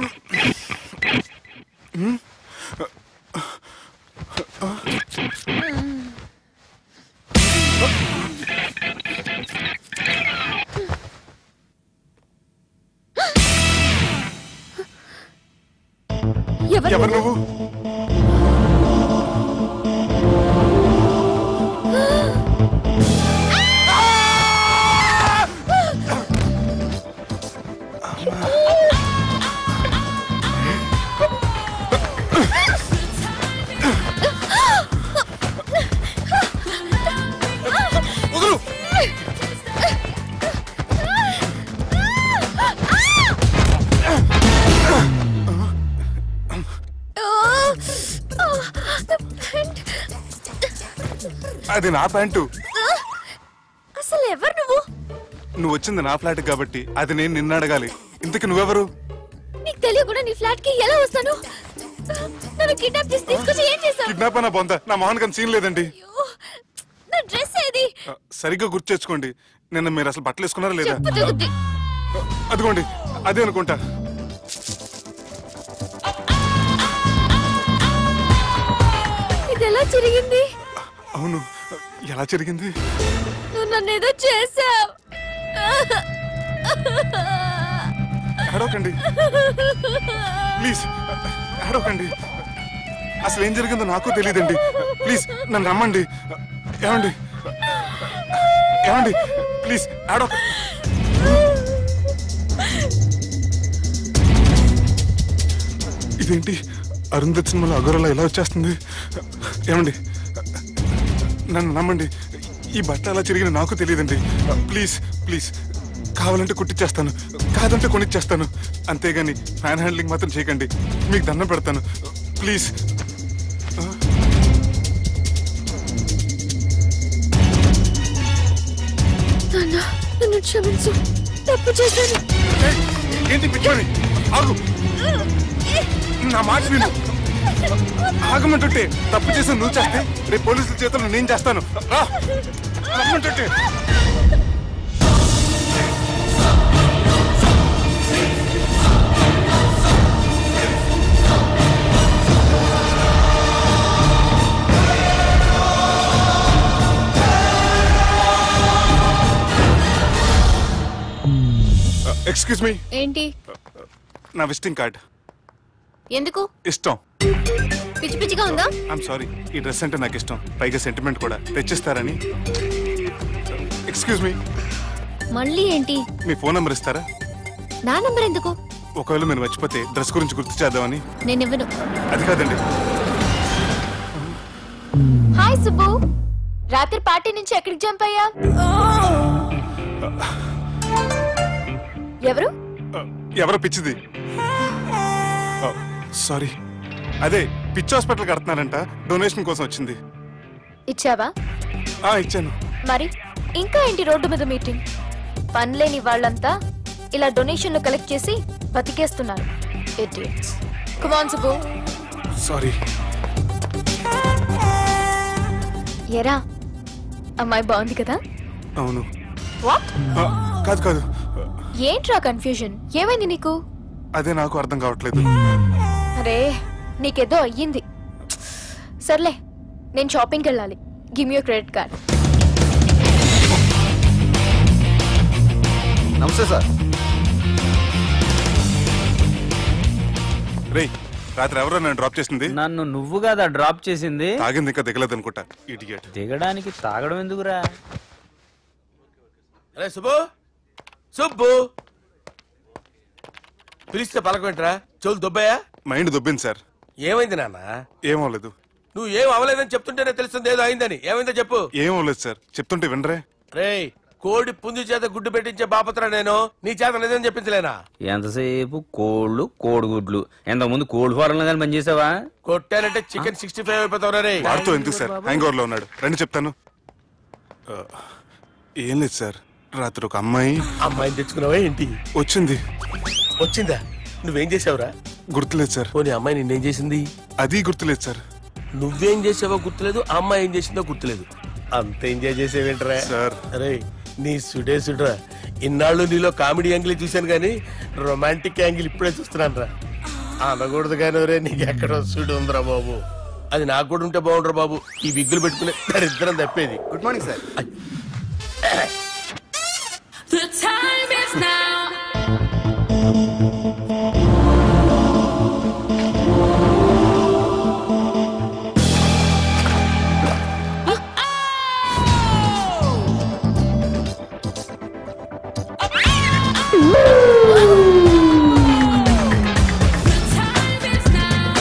ఎవరు ఎవరు నువ్వు వదులు అది నా ప్యాంటు అసలు ఎవరు నువ్వు నువ్వు వచ్చింది నా ఫ్లాట్ కాబట్టి అది నేను నిన్ను అడగాలి ఇంతకు నువ్వెవరు నీకు తెలియకుండా నీ ఫ్లాట్ కి ఎలా వస్తాను నన్ను కిడ్నాప్ చేసి తీసుకొచ్చి ఏం చేశావు కిడ్నాప్ అన్న బొంద నా మోహన్ గారి సీన్ లేదండి అయ్యో, నా డ్రెస్ ఏది ఆ, సరిగ్గా గుర్తు తెచ్చుకోండి నిన్న మీరు అసలు బట్టలు వేసుకున్నారా లేదా చెప్పు తెగుద్ది అదిగోండి అదే అనుకుంటా ఇది ఎలా జరిగింది అవును ఎలా జరిగింది నువ్వు నన్ను ఏదో చేసావు ఏడవకండి ప్లీజ్ ఏడవకండి అసలు ఏం జరిగిందో నాకు తెలియదండి ప్లీజ్ నన్ను రమ్మండి ఏమండి ఏమండి ప్లీజ్ ఏడవ ఇదేంటి అరుంధతి సినిమాలో అగోరలా ఎలా వచ్చేస్తుంది ఏమండి నన్ను నమ్మండి ఈ బట్ట అలా తిరిగిన నాకు తెలియదండి ప్లీజ్ ప్లీజ్ కావాలంటే కుట్టిచ్చేస్తాను కాదంటే కొనిచ్చేస్తాను అంతేగాని ఫ్యాన్ హ్యాండ్లింగ్ మాత్రం చేయకండి మీకు దండం పెడతాను ప్లీజ్ నాన్న నన్ను క్షమించు తప్పు చేశాను ఏయ్, ఏంటి పిచ్చోని ఆగు నా మాట విను ఆగమంటుంటే తప్పు చేసి నువ్వు చేస్తే రేపు పోలీసుల చేతుల్లో నేను చేస్తాను రా రమ్మంటుంటే ఎక్స్క్యూజ్ మీ ఏంటి నా విజిటింగ్ కార్డ్ ఎందుకు ఇష్టం పిచ్చి పిచ్చిగా ఉందా ఐఎమ్ సారీ ఈ డ్రెస్ అంటే నాకు ఇష్టం పైగా సెంటిమెంట్ కూడా తెచ్చిస్తారని ఎక్స్క్యూజ్ మీ మళ్ళీ ఏంటి మీ ఫోన్ నెంబర్ ఇస్తారా నా నంబర్ ఎందుకు ఒకవేళ మీరు మర్చిపోతే డ్రెస్ గురించి గుర్తు చేద్దామని నేను ఇవ్వను అది కాదండి హాయ్ సుబ్బు రాత్రి పార్టీ నుంచి ఎక్కడికి జంప్ అయ్యా ఎవరు ఆ, ఎవరో పిచ్చిది సారీ అదే పిచ్చి హాస్పిటల్ కడుతున్నారంట డొనేషన్ కోసం వచ్చింది ఇచ్చావా ఆ ఇచ్చాను మరి ఇంకా ఏంటి రోడ్డు మీద మీటింగ్ పనిలేని వాళ్ళంతా ఇలా డొనేషన్లు కలెక్ట్ చేసి బతికేస్తున్నారు ఇడియట్స్ కుమాన్ సుబ్బు సారీ ఎరా అమ్మాయి బాగుంది కదా అవును వాట్ ఆ, కాదు కాదు ఏంట్రా కన్ఫ్యూజన్ ఏమైంది నీకు అదే నాకు అర్థం కావట్లేదు అరే నీకేదో అయ్యింది సర్లే నేను షాపింగ్కి వెళ్ళాలి గిమ్ యూ క్రెడిట్ కార్డ్ నమస్తే సార్ రేయ్ రాత్రి ఎవరో నన్ను డ్రాప్ చేసింది నన్ను నువ్వు కదా డ్రాప్ చేసింది తాగింది ఇంకా దిగలేదు అనుకుంటా ఇడియట్ దిగడానికి తాగడం ఎందుకురా అరే సుబ్బు సుబ్బు పిలిస్తే పలకమేంట్రా చెవులు దొబ్బయా మైండ్ దొబ్బింది సార్ ఏమైంది నాన్న ఏం అవ్వలేదు నువ్వు ఏం అవ్వలేదని చెప్తుంటేనే తెలుస్తుంది ఏదో అయిందని ఏమైందో చెప్పు ఏం అవ్వలేదు సార్ చెప్తుంటే వినరే రేయ్ కోడి పుంజు చేత గుడ్డు పెట్టించే బాపత్ర నేను నీ చేత నిజం చెప్పించలేనా ఎంతసేపు కోళ్ళు కోడిగుడ్లు ఎంతకుముందు కోడి ఫారంలో కానీ పనిచేసావా కొట్టానంటే చికెన్ సిక్స్టీ ఫైవ్ అయిపోతావు రే వాడుతూ ఎందుకు సార్ హ్యాంగ్ ఓవర్ లో ఉన్నాడు రండి చెప్తాను ఆ, ఏం లేదు సార్ రాత్రి ఒక అమ్మాయి అమ్మాయిని తెచ్చుకున్నావా ఏంటి వచ్చింది వచ్చిందా నువ్వేం చేసావురా గుర్తులేదు సార్ పోనీ అమ్మాయి నిన్నేం చేసింది అది గుర్తులేదు సార్ నువ్వేం చేసావో గుర్తులేదు ఆ అమ్మాయి ఏం చేసిందో గుర్తులేదు అంత ఎంజాయ్ చేసేవేంట్రా సార్. అరే నీ సుడే సుడ్రా ఇన్నాళ్ళు నీలో కామెడీ యాంగిల్ చూశాను కానీ రొమాంటిక్ యాంగిల్ ఇప్పుడే చూస్తున్నాను రా అనకూడదు కానీ రే నీకు ఎక్కడ వస్తుడు ఉందిరా బాబు అది నాకు కూడా ఉంటే బాగుండ్రా బాబు ఈ విగ్గులు పెట్టుకునే దరిద్రం తప్పేది good morning sir The time is now. The time is now.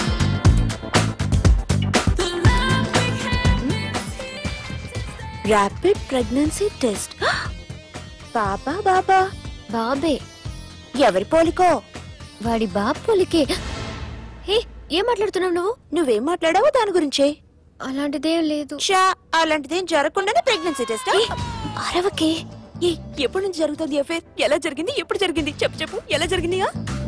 The love we had is here. Rapid pregnancy test బాబా బాబా బాబే ఎవరి పోలికో వాడి బాబ్ పోలికే హే ఏం మాట్లాడుతున్నావు నువ్వు నువ్వేం మాట్లాడావో దాని గురించే అలాంటిదేం లేదు షా అలాంటిదేం జరగకుండానే ప్రెగ్నెన్సీ టెస్ట్ అరవకే ఏ ఎప్పటి నుంచి జరుగుతుంది అఫేర్ ఎలా జరిగింది ఎప్పుడు జరిగింది చెప్పు చెప్పు ఎలా జరిగింది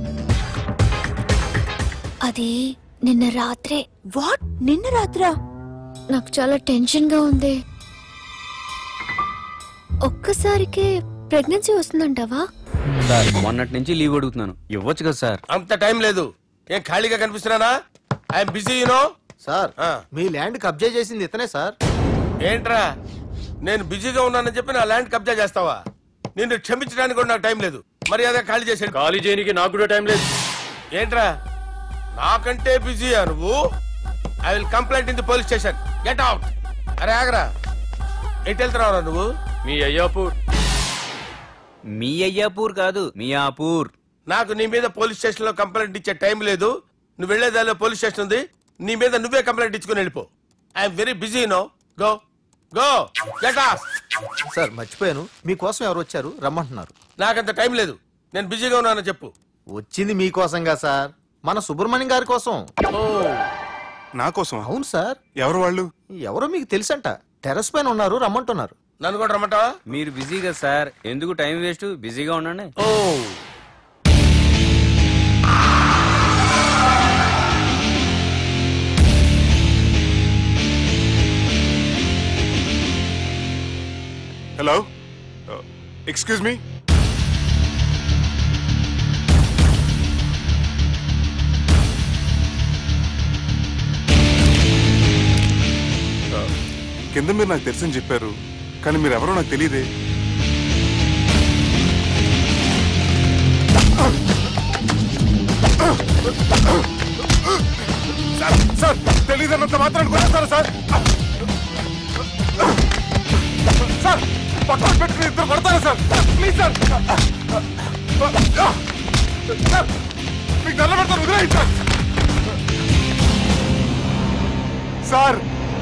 అది నిన్న రాత్రే వాట్ నిన్న రాత్రా నాకు చాలా టెన్షన్ గా ఉంది ఒక్కసారికే ప్రెగ్నెన్సీ వస్తుందంటావా సార్ మొన్నటి నుంచి లీవ్ అడుగుతున్నాను ఇవ్వచ్చు కదా సార్ అంత టైం లేదు ఏం ఖాళీగా కనిపిస్తున్నానా ఐఎమ్ బిజీ యూనో సార్ ఆ. మీ ల్యాండ్ కబ్జా చేసింది ఇతనే సార్ ఏంట్రా నేను బిజీగా ఉన్నానని చెప్పి నా ల్యాండ్ కబ్జా చేస్తావా నిన్ను క్షమించడానికి కూడా నాకు టైం లేదు మరి అదే ఖాళీ చేసాడు ఖాళీ చేయడానికి నాకు కూడా టైం లేదు ఏంట్రా నాకంటే బిజీయా నువ్వు I will complaint in the police station get out అరే ఆగరా ఎటు వెళ్తున్నావురా నువ్వు మీ అయ్యాపూర్ మీ అయ్యాపూర్ కాదు మియాపూర్ నాకు నీ మీద పోలీస్ స్టేషన్ లో కంప్లైంట్ ఇచ్చే టైం లేదు నువ్వు వెళ్లేదాలో పోలీస్ స్టేషన్ ఉంది నీ మీద నువ్వే కంప్లైంట్ ఇచ్చుకుని వెళ్ళిపో I'm very busy no go go get off sir మర్చిపోయాను మీకోసం ఎవరు వచ్చారు రమ్మంటున్నారు నాకంత టైం లేదు నేను బిజీగా ఉన్నానని చెప్పు వచ్చింది మీకోసంగా సార్ మన సుబ్రహ్మణ్యం గారి కోసం ఓ నా కోసం అవును సార్ ఎవరు వాళ్ళు ఎవరో మీకు తెలుసంట టెర్రస్ పైన ఉన్నారు రమ్మంటున్నారు నన్ను కూడా రమ్మంటావా మీరు బిజీ కదా సార్ ఎందుకు టైం వేస్ట్ బిజీగా ఉండండి ఓ హలో ఎక్స్క్యూజ్ మీ కింద మీరు నాకు తెలుసని చెప్పారు కానీ మీరు ఎవరో నాకు తెలియదే సార్ సార్ తెలియదన్నంత మాత్రం కొట్టేస్తారా సార్ సార్ పక్కన పెట్టుకుని ఇద్దరు కొడతారా సార్ ప్లీజ్ సార్ సార్ మీకు నల్ల పెడతాను వదిలేయండి సార్ సార్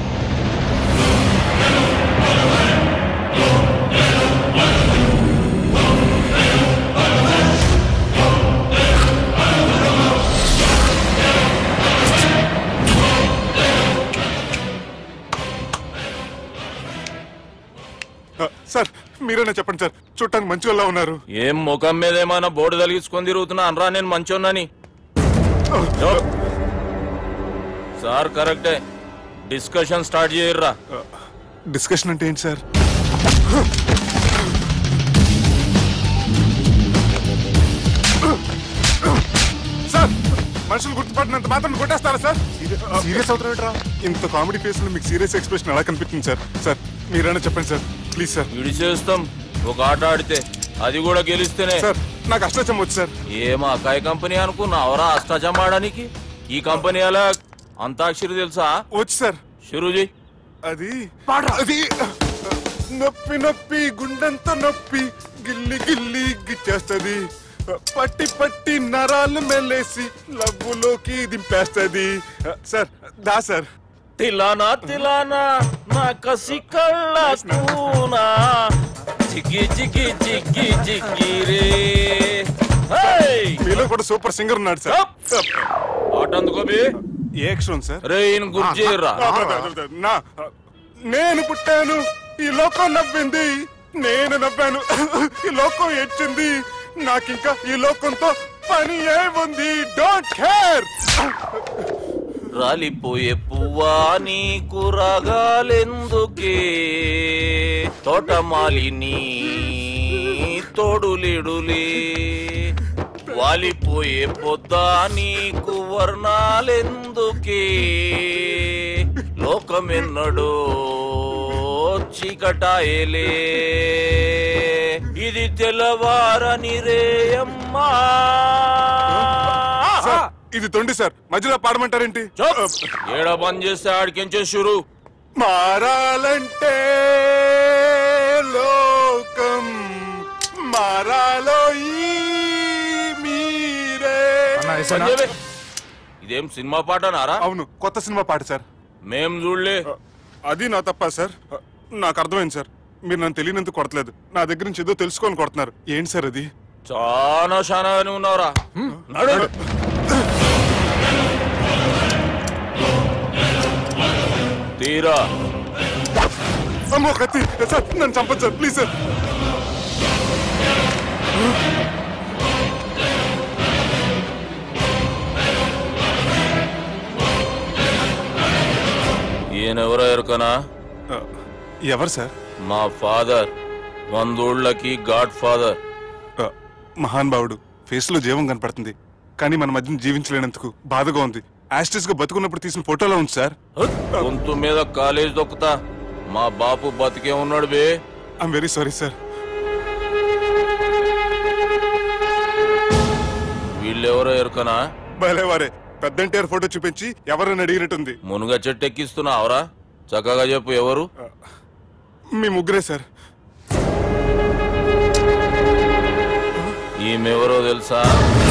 ఆ, సార్ మీరేనా చెప్పండి సార్ చూడటానికి మంచి వాళ్ళ ఉన్నారు ఏం ముఖం మీద ఏమైనా బోర్డు తలిగించుకొని తిరుగుతున్నా అనరా నేను మంచోన్నాని యో. సార్ కరెక్టే డిస్కషన్ స్టార్ట్ చేయర్రా డిస్కషన్ అంటే ఏంటి సార్ సార్ మనుషులు గుర్తుపడినంత మాత్రం కొట్టేస్తారా సార్ సీరియస్ అవుతారా ఇంత కామెడీ ఫేస్ లో మీకు సీరియస్ ఎక్స్ప్రెషన్ ఎలా కనిపిస్తుంది సార్ సార్ మీరైనా చెప్పండి సార్ ప్లీజ్ సార్ విడి చేస్తాం ఒక ఆట ఆడితే అది కూడా గెలిస్తేనే సార్ నాకు అష్టచం వచ్చు సార్ ఏం అకాయ కంపెనీ అనుకున్నా అవరా అష్టాచం ఆడడానికి ఈ కంపెనీ అలా అంతాక్షరి తెలుసా వచ్చు సార్ షురూజీ అది అది నొప్పి నొప్పి గుండెంత నొప్పి గిల్లి గిల్లి గిచ్చేస్తది పట్టి పట్టి నరాలు మెల్లేసి లవ్వులోకి దింపేస్తది సార్ దా సార్ తిలానా తిలానా నా కసి కళ్ళ కూనా జిగ్గి జిగ్గి జిగ్గి జిగ్గి రే హేయ్! మీలో కూడా సూపర్ సింగర్ ఉన్నాడు సార్ అప్! ఆట అందుకోబి ఏ అక్షరం సార్ రే ఈయన గుర్తు చేయర్రా నా నేను పుట్టాను ఈ లోకం నవ్వింది నేను నవ్వాను ఈ లోకం ఏడ్చింది నాకింకా ఈ లోకంతో పని ఏముంది డోంట్ కేర్ రాలిపోయే పువ్వా నీకు రాగాలెందుకే తోటమాలిని తోడులిడులే వాలిపో పోయే పొద్దా నీకు వర్ణాలెందుకే లోకమెన్నడో చీకటాయలే ఇది తెల్లవారని రేయమ్మా సార్ ఇది తొండి సార్ మధ్యలో పాడమంటారేంటి చప్. ఏడ బంద్ చేస్తే ఆడికించే షురు మారాలంటే లోకం మారాలో ఈ మీరే బంద్ చేయవే. ఇదేం సినిమా పాట నారా అవును కొత్త సినిమా పాట సార్ మేం చూడలే అది నా తప్ప సార్ నాకు అర్థమైంది సార్ మీరు నన్ను తెలియనందుకు కొడతలేదు నా దగ్గర నుంచి ఏదో తెలుసుకొని కొడుతున్నారు ఏంటి సార్ అది చాలా శానాగానే ఉన్నావురా నడు తీరా అమ్మో కత్తి సార్ నన్ను చంపదు సార్ ప్లీజ్ సార్ ఈయనెవరో ఎరుకనా ఎవరు సార్ మా ఫాదర్ వందోళ్ళకి గాడ్ ఫాదర్ ఆ, మహాన్ భావుడు ఫేస్ లో జీవం కనపడుతుంది కానీ మన మధ్యన జీవించలేనందుకు బాధగా ఉంది యాస్టిస్ గా బతుకున్నప్పుడు తీసిన ఫోటోలో ఉంది సార్ గొంతు మీద కాలేజ్ దొక్కుతా మా బాపు బతికే ఉన్నాడు బే ఐఎమ్ వెరీ సారీ సార్ వీళ్ళెవరో ఎరుకనా భలేవారే పెద్ద ఎన్టీఆర్ ఫోటో చూపించి ఎవరని అడిగినట్టుంది మునుగ చెట్టు ఎక్కిస్తున్నావురా చక్కగా చెప్పు ఎవరు మీ ముగ్గురే సార్ ఈమెవరో తెలుసా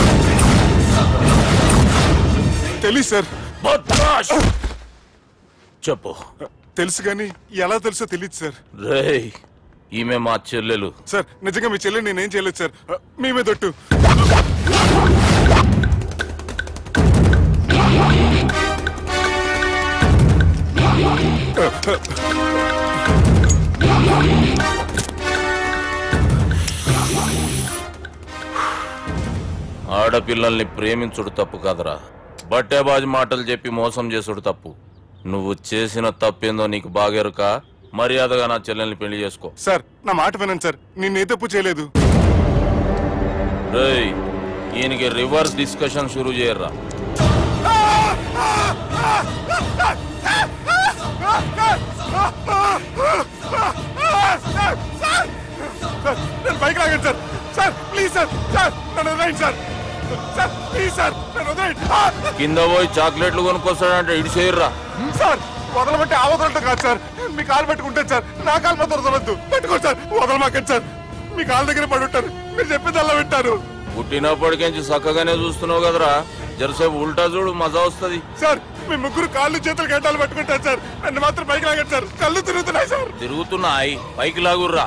తెలియదు సార్ బద్మాష్! చెప్పు తెలుసు కానీ ఎలా తెలుసో తెలియదు సార్ రేయ్ ఈమె మా చెల్లెలు సార్ నిజంగా మీ చెల్లెని నేనేం చేయలేదు సార్ మీ మీద ఒట్టు ఆడపిల్లల్ని ప్రేమించుడు తప్పు కాదురా బట్టేబాజు మాటలు చెప్పి మోసం చేసుడు తప్పు నువ్వు చేసిన తప్పేందో నీకు బాగెరుక మర్యాదగా నా చెల్లెల్ని పెళ్లి చేసుకో సార్ నా మాట వినండి సార్ నేను ఏ తప్పు చేయలేదు రేయ్ ఈయనకి రివర్స్ డిస్కషన్ షురూ చేయర్రా సార్ నన్ను పైకి లాగండి sir sir please sir sir నన్ను వదిలేయండి సార్ సార్ ప్లీజ్ సార్ నన్ను వదిలేయండి ఆ! కింద పోయి చాక్లెట్లు కొనుక్కొస్తాడంటే ఇటు చేయర్రా సార్ వదలబట్టి ఆ వదలటం కాదు సార్ మీ కాలు పెట్టుకుంటాను సార్ నా కాలు మాత్రం వదలొద్దు పెట్టుకోండి సార్ వదలమాకండి సార్ మీ కాలు దగ్గర పడి ఉంటారు మీరు చెప్పింది అలా వింటారు పుట్టినప్పటికెంచి చక్కగానే చూస్తున్నావు కదరా జరసేపు ఉల్టా చూడు మజా వస్తుంది సార్ మీ ముగ్గురు కాళ్ళు చేతులు గంటలు పట్టుకుంటారు సార్ నన్ను మాత్రం పైకి లాగండి సార్ కళ్ళు తిరుగుతున్నాయి సార్ తిరుగుతున్నాయి పైకి లాగుర్రా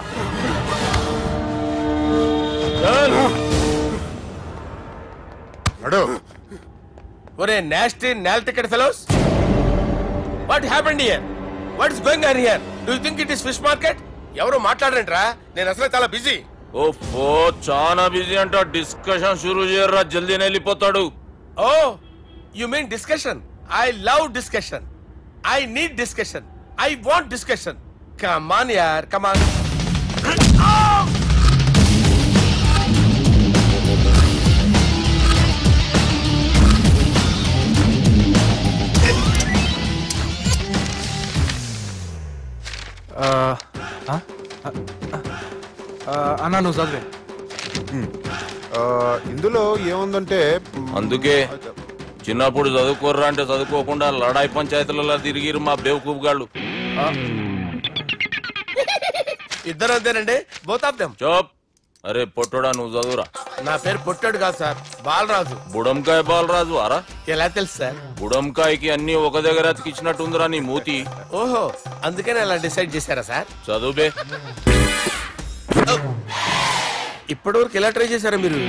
ఒరే నాస్టీ నాల్ ticket fellows what happened here what is going on here do you think it is fish market ఎవరు మాట్లాడరంట్రా నేను అసలే చాలా బిజీ ఓ చాలా బిజీ అంట డిస్కషన్ షురూ చేయర్రా జల్దీ వెళ్ళిపోతాడు oh you mean discussion I love discussion I need discussion I want discussion come on యార్ కమాన్ అన్నా నువ్వు చదివే ఆ, ఇందులో ఏముందంటే అందుకే చిన్నప్పుడు చదువుకోర్రా అంటే చదువుకోకుండా లడాయి పంచాయతీలలో తిరిగిరు మా బేవకూపు గాళ్ళు ఇద్దరు అంతేనండి బోత్ ఆఫ్ దెమ్ చోప్ అరే పొట్టోడా నువ్వు చదువురా నా పేరు పొట్టాడు కాదు సార్ బాలరాజు బుడంకాయ బాలరాజు అరా ఎలా తెలుసు సార్ బుడంకాయకి అన్ని ఒక దగ్గర అతికిచ్చినట్టుందిరా నీ మూతి ఓహో అందుకనే అలా డిసైడ్ చేశారా సార్ చదువుబే ఇప్పటివరకు ఎలా ట్రై చేశారా మీరు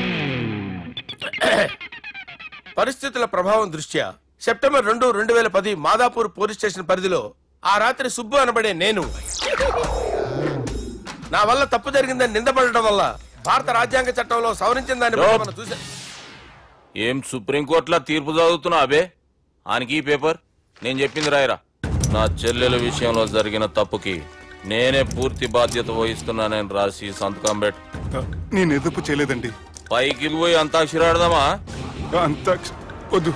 పరిస్థితుల ప్రభావం దృష్ట్యా సెప్టెంబర్ రెండు రెండు వేల పది మాదాపూర్ పోలీస్ స్టేషన్ పరిధిలో ఆ రాత్రి సుబ్బు అనబడే నేను నా వల్ల తప్పు జరిగిందని నిందపడటం వల్ల భారత రాజ్యాంగ చట్టంలో సవరించిన దాన్ని బట్టి మనం చూసా ఏం సుప్రీంకోర్టులో తీర్పు చదువుతున్నా అబే ఆనికి ఈ పేపర్ నేను చెప్పింది రాయరా నా చెల్లెల విషయంలో జరిగిన తప్పుకి నేనే పూర్తి బాధ్యత వహిస్తున్నానని రాసి సంతకం పెట్టు నేను ఎదుపు చేయలేదండి పైకి పోయి అంతాక్షరి ఆడదామా అంత వద్దు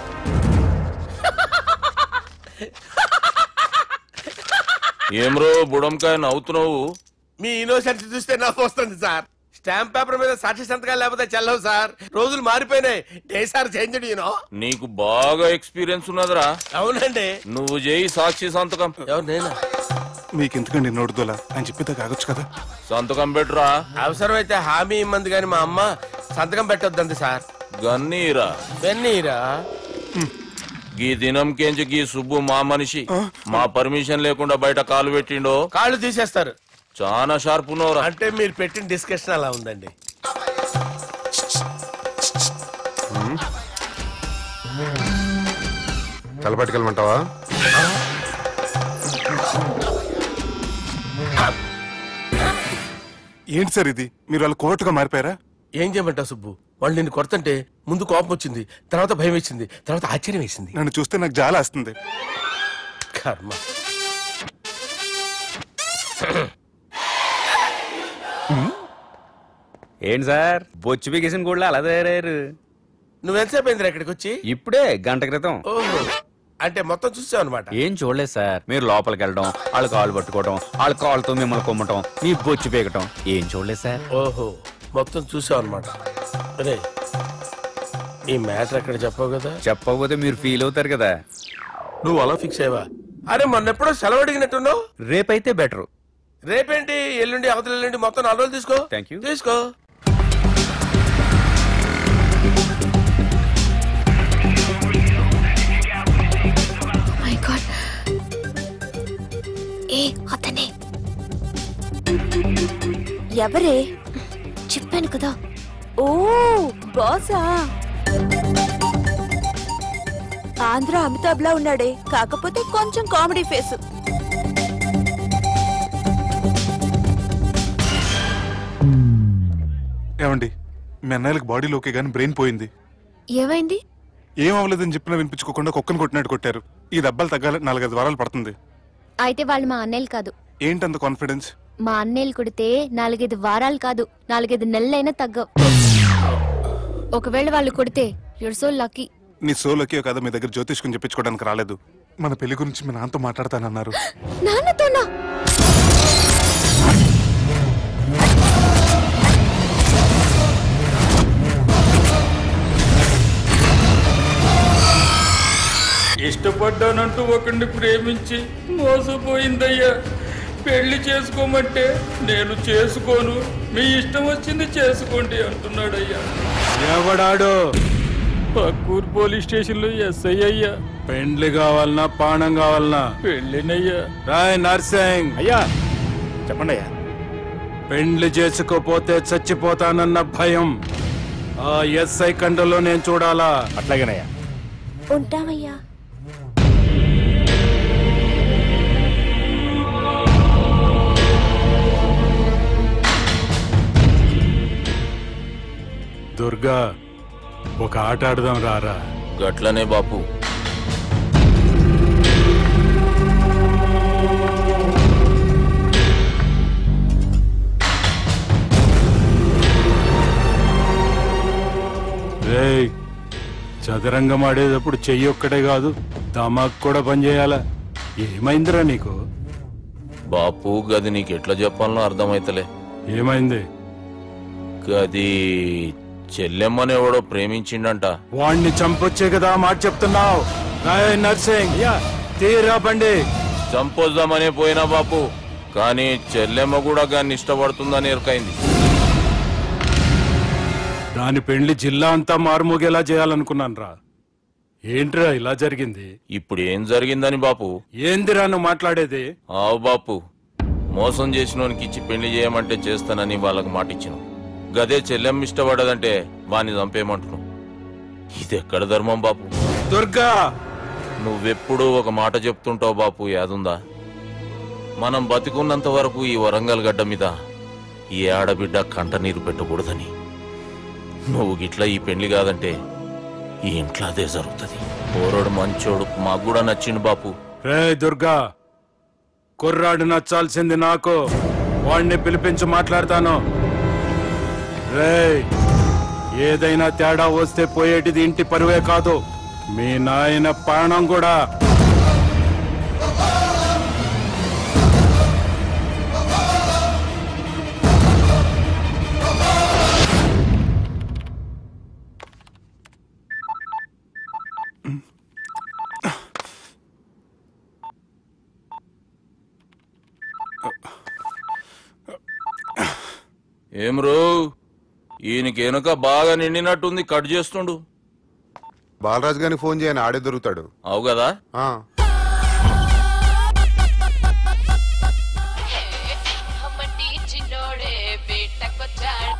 ఏమ్రో బుడంకాయ నవ్వుతున్నావు మీ ఇన్నోసెన్స్ చూస్తే నాకు వస్తుంది సార్ స్టాంప్ పేపర్ మీద సాక్షి సంతకాలు లేకపోతే చెల్లవు సార్ రోజులు మారిపోయినాయి డే సార్ చేంజ్ యూనో నీకు బాగా ఎక్స్పీరియన్స్ ఉన్నదిరా అవునండి నువ్వు చేయి సాక్షి సంతకం ఎవరు నేనా మీకు ఎందుకండి నోడుదోలా అని చెప్పితే కాగొచ్చు కదా సంతకం పెట్టురా అవసరమైతే హామీ ఇమ్మంది కానీ మా అమ్మ సంతకం పెట్టొద్దండి సార్ గన్నీరా వెన్నీరా గీ దినం కేంచి గీ సుబ్బు మా మనిషి మా పర్మిషన్ లేకుండా బయట కాలు పెట్టిండో కాళ్ళు తీసేస్తారు చాలా షార్ప్ ఉన్నవరా అంటే మీరు పెట్టిన డిస్కషన్ అలా ఉందండి తలపట్టుకెళ్ళమంటావా ఏంటి సార్ ఇది మీరు వాళ్ళ కోర్టుగా మారిపోయారా ఏం చేయమంటావు సుబ్బు వాళ్ళు నిన్ను కొడుతుంటే ముందు కోపం వచ్చింది తర్వాత భయం వేసింది తర్వాత ఆశ్చర్యం వేసింది నన్ను చూస్తే నాకు జాల వస్తుంది కర్మ ఏంటి సార్ బొచ్చు బిగేసిన కూడా అలా తయారయ్యారు నువ్వెంతసేపు అయిందిరా ఇక్కడికి వచ్చి ఇప్పుడే గంట క్రితం ఓహో అంటే మొత్తం చూసావు అనమాట ఏం చూడలేదు సార్ మీరు లోపలికి వెళ్ళడం వాళ్ళ కాళ్ళు పట్టుకోవడం వాళ్ళ కాళ్ళతో మిమ్మల్ని కొమ్మటం మీ బొచ్చు పీకటం ఏం చూడలేదు సార్ ఓహో మొత్తం చూసావు అనమాట అరే ఈ మ్యాటర్ అక్కడ చెప్పావు కదా చెప్పకపోతే మీరు ఫీల్ అవుతారు కదా నువ్వు అలా ఫిక్స్ అయ్యవా అరే మొన్నెప్పుడో సెలవు అడిగినట్టున్నావు రేపైతే బెటర్ రేపేంటి ఎల్లుండి అవతల ఎల్లుండి మొత్తం నాలుగు రోజులు తీసుకో Thank you. తీసుకో మై గాడ్ ఏ అతనే ఎవరే చెప్పాను కదా ఓ బాసా ఆంధ్ర అమితాబ్ లా ఉన్నాడే కాకపోతే కొంచెం కామెడీ ఫేస్ ఏమండి మీ అన్నయ్యలకు బాడీలో ఓకే కానీ బ్రెయిన్ పోయింది ఏమైంది ఏం అవ్వలేదని చెప్పినా వినిపించుకోకుండా కుక్కను కొట్టినట్టు కొట్టారు ఈ దెబ్బలు తగ్గాలి నాలుగైదు వారాలు పడుతుంది అయితే వాళ్ళు మా అన్నయ్యలు కాదు ఏంటంత కాన్ఫిడెన్స్ మా అన్నయ్యలు కొడితే నాలుగైదు వారాలు కాదు నాలుగైదు నెలలైనా తగ్గవు ఒకవేళ వాళ్ళు కొడితే యుడ్ సో లక్కీ నీ సోలోకి కదా మీ దగ్గర జ్యోతిష్కుని చెప్పించుకోవడానికి రాలేదు మన పెళ్లి గురించి మీ నాన్నతో మాట్లాడతానన్నారు నాన్నతోనా ఇష్టపడ్డానంటూ ఒకరిని ప్రేమించి మోసపోయిందయ్యా పెళ్లి చేసుకోమంటే నేను చేసుకోను మీ ఇష్టం వచ్చింది చేసుకోండి అంటున్నాడయ్యా ఎవడాడు పక్కూరు పోలీస్ స్టేషన్ లో ఎస్ఐ అయ్యా పెండ్లి కావాలనా పానం కావాలనా పెళ్ళినయ్యా రాయ్ నర్సింగ్ అయ్యా చెప్పండి అయ్యా పెండ్లి చేసుకోపోతే చచ్చిపోతానన్న భయం ఆ ఎస్ఐ కండలో నేను చూడాలా అట్లాగేనయ్యా ఉంటామయ్యా దుర్గా ఒక ఆట ఆడదాం రారా గట్లనే బాపు రేయ్ చదరంగం ఆడేటప్పుడు చెయ్యి ఒక్కటే కాదు దమాక్ కూడా పనిచేయాలా ఏమైందిరా నీకు బాపు గది నీకు ఎట్లా చెప్పాలనో అర్థమైతలే ఏమైంది గది చెల్లెమ్మని ఎవడో ప్రేమించిండంట వాణ్ణి చంపొచ్చే కదా ఆ మాట చెప్తున్నావు రాయ్ నర్సింగ్ తీరా బండి చంపొద్దామనే పోయినా బాపు కానీ చెల్లెమ్మ కూడా గాన్ని ఇష్టపడుతుందని ఎరకైంది దాని పెళ్లి జిల్లా అంతా మారుమోగేలా చేయాలనుకున్నాను రా ఏంట్రా ఇలా జరిగింది ఇప్పుడు ఏం జరిగిందని బాపు ఏందిరా నువ్వు మాట్లాడేది ఆవు బాపు మోసం చేసినోనికి ఇచ్చి పెళ్లి చేయమంటే చేస్తానని వాళ్ళకి మాటిచ్చిన గదే చెల్లెమ్మ ఇష్టపడదంటే వాణ్ణి చంపేయమంటున్నావు ఇది ఎక్కడ ధర్మం బాపు దుర్గా నువ్వెప్పుడు ఒక మాట చెప్తుంటావు బాపు యాదుందా మనం బతికున్నంత వరకు ఈ వరంగల్ గడ్డ మీద ఈ ఆడబిడ్డ కంట నీరు పెట్టకూడదని నువ్వు గిట్లా ఈ పెళ్లి కాదంటే ఈ ఇంట్లో అదే జరుగుతుంది ఓరోడు మంచోడు మాకు కూడా నచ్చిండు బాపు రే దుర్గా కుర్రాడు నచ్చాల్సింది నాకు వాణ్ణి పిలిపించి మాట్లాడతాను రే ఏదైనా తేడా వస్తే పోయేటిది ఇంటి పరువే కాదు మీ నాయన ప్రాణం కూడా ఏం రో ఈయనకి వెనుక బాగా నిండినట్టుంది కట్ చేస్తుండు బాలరాజు గారికి ఫోన్ చేయని ఆడే దొరుకుతాడు అవు కదా ఆ, అమ్మటి చిన్నోడే బేటకొచ్చాడు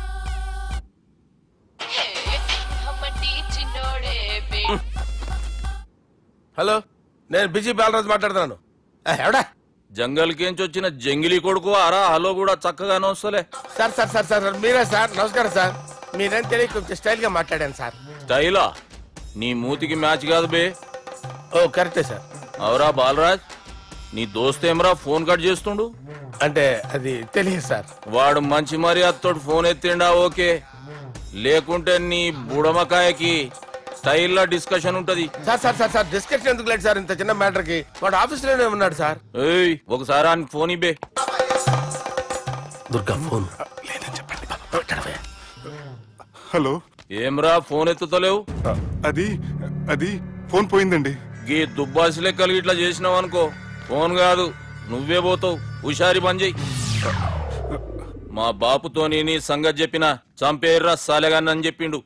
హే, అమ్మటి చిన్నోడే బేట హలో నేను బిజీ బాలరాజు మాట్లాడుతున్నాను ఏ, ఎవడా జంగల్కేంచి వచ్చిన జంగిలీ కొడుకు అరా హలో కూడా చక్కగానే వస్తలే sir sir sir sir sir, మీరే సార్ నమస్కారం సార్ మీరేం తెలియ కొంచెం స్టైల్ గా మాట్లాడాను సార్ స్టైలా నీ మూతికి మ్యాచ్ కాదు బే ఓ కరెక్టే సార్ అవరా బాలరాజ్ నీ దోస్త్ ఏమరా ఫోన్ కట్ చేస్తుండు అంటే అది తెలియదు సార్ వాడు మంచి మర్యాదతో ఫోన్ ఎత్తిండా ఓకే లేకుంటే నీ బుడమకాయకి స్టైల్లో డిస్కషన్ ఉంటది sir sir sir sir discussion ఎందుకు లేదు సార్ ఇంత చిన్న మ్యాటర్ కి వాడు ఆఫీస్ లోనే ఉన్నాడు సార్ ఏయ్ ఒకసారి ఆయన ఫోన్ ఇబ్బే దుర్గా ఫోన్ హలో ఏమ్రా ఫోన్ ఎత్తుతలేవు అది అది ఫోన్ పోయిందండి గీ దుబ్బాసి లెక్కలు ఇట్లా చేసినావు అనుకో ఫోన్ కాదు నువ్వే పోతావు హుషారి పని చెయ్యి మా బాపుతోని నీ సంగతి చెప్పిన చంపేర్రా సాలెగాన్ని అని చెప్పిండు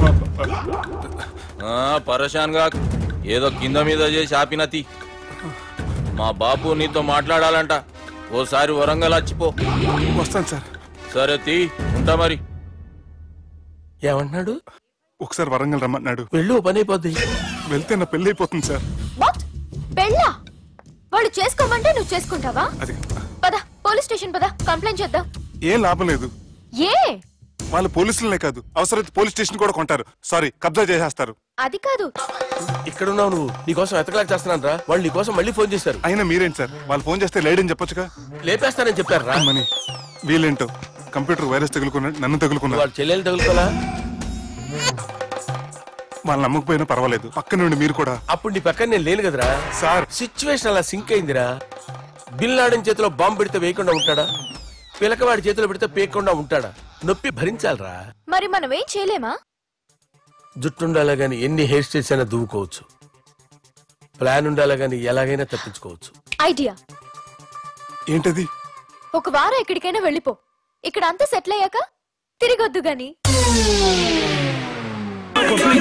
ఆ, పరేషాన్ గా ఏదో కింద మీద చేసి ఆపినతి మా బాపు నీతో మాట్లాడాలంట ఓసారి వరంగల్ వచ్చిపో వస్తాను సార్ సరే తీ ఉంటా మరి ఏమంటున్నాడు ఒకసారి వరంగల్ రమ్మన్నాడు వెళ్ళు పని అయిపోద్ది వెళ్తే నా పెళ్లి అయిపోతుంది సార్ వాట్ పెళ్ళా వాళ్ళు చేసుకోమంటే నువ్వు చేసుకుంటావా అది పద పోలీస్ స్టేషన్ పద కంప్లైంట్ చేద్దాం ఏం లాభం లేదు ఏ వాళ్ళు పోలీసులనే కాదు అవసరమైతే పోలీస్ స్టేషన్ కూడా కొంటారు సారీ కబ్జా చేసేస్తారు అది కాదు ఇక్కడ ఉన్నావు నువ్వు నీకోసం ఎతకలేక చేస్తున్నాను రా వాళ్ళు నీకోసం మళ్ళీ ఫోన్ చేశారు అయినా మీరేంటి సార్ వాళ్ళు ఫోన్ చేస్తే లేడని చెప్పొచ్చుగా లేపేస్తానని చెప్పారు రా మని వీళ్ళేంటో కంప్యూటర్ వైరస్ తగులుకున్నాడు నన్ను తగులుకున్నాడు వాళ్ళ చెల్లెలు తగులుకోలా వాళ్ళు నమ్మకపోయినా పర్వాలేదు పక్క నుండి మీరు కూడా అప్పుడు నీ పక్కన నేను లేను కదరా సార్ సిచ్యువేషన్ అలా సింక్ అయిందిరా బిల్ లాడన్ చేతిలో బాంబు పెడితే వేయకుండా ఉంటాడా పిలకవాడి చేతిలో పెడితే పేయకుండా ఉంటాడా నొప్పి భరించాలరా మరి మనం ఏం చేయలేమా జుట్టు ఉండాలా గాని ఎన్ని హెయిర్ స్టైల్స్ అయినా దువ్వుకోవచ్చు ప్లాన్ ఉండాలా గాని ఎలాగైనా తప్పించుకోవచ్చు ఐడియా ఏంటది ఒక వారం ఎక్కడికైనా వెళ్ళిపో ఇక్కడ అంతా సెటిల్ అయ్యాక తిరిగొద్దు గాని